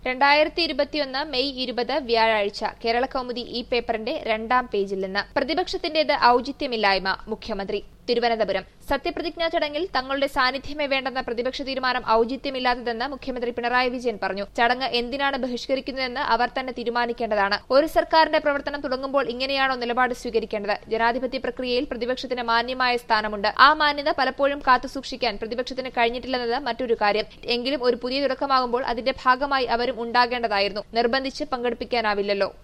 രണ്ടായിരത്തി ഇരുപത്തിയൊന്ന് മെയ് ഇരുപത് വ്യാഴാഴ്ച കേരള കൗമുദി ഈ പേപ്പറിന്റെ രണ്ടാം പേജിൽ നിന്ന് പ്രതിപക്ഷത്തിന്റേത് ഔചിത്യമില്ലായ്മ മുഖ്യമന്ത്രി തിരുവനന്തപുരം സത്യപ്രതിജ്ഞാ ചടങ്ങിൽ തങ്ങളുടെ സാന്നിധ്യമേ വേണ്ടെന്ന പ്രതിപക്ഷ തീരുമാനം ഔചിത്യമില്ലാത്തതെന്ന് മുഖ്യമന്ത്രി പിണറായി വിജയൻ പറഞ്ഞു ചടങ്ങ് എന്തിനാണ് ബഹിഷ്കരിക്കുന്നതെന്ന് അവർ തന്നെ തീരുമാനിക്കേണ്ടതാണ് ഒരു സർക്കാരിന്റെ പ്രവർത്തനം തുടങ്ങുമ്പോൾ ഇങ്ങനെയാണോ നിലപാട് സ്വീകരിക്കേണ്ടത് ജനാധിപത്യ പ്രക്രിയയിൽ പ്രതിപക്ഷത്തിന് മാന്യമായ സ്ഥാനമുണ്ട് ആ മാന്യത പലപ്പോഴും കാത്തുസൂക്ഷിക്കാൻ പ്രതിപക്ഷത്തിന് കഴിഞ്ഞിട്ടില്ലെന്നത് മറ്റൊരു കാര്യം എങ്കിലും ഒരു പുതിയ തുടക്കമാകുമ്പോൾ അതിന്റെ ഭാഗമായി അവരും ഉണ്ടാകേണ്ടതായിരുന്നു നിർബന്ധിച്ച് പങ്കെടുപ്പിക്കാനാവില്ലല്ലോ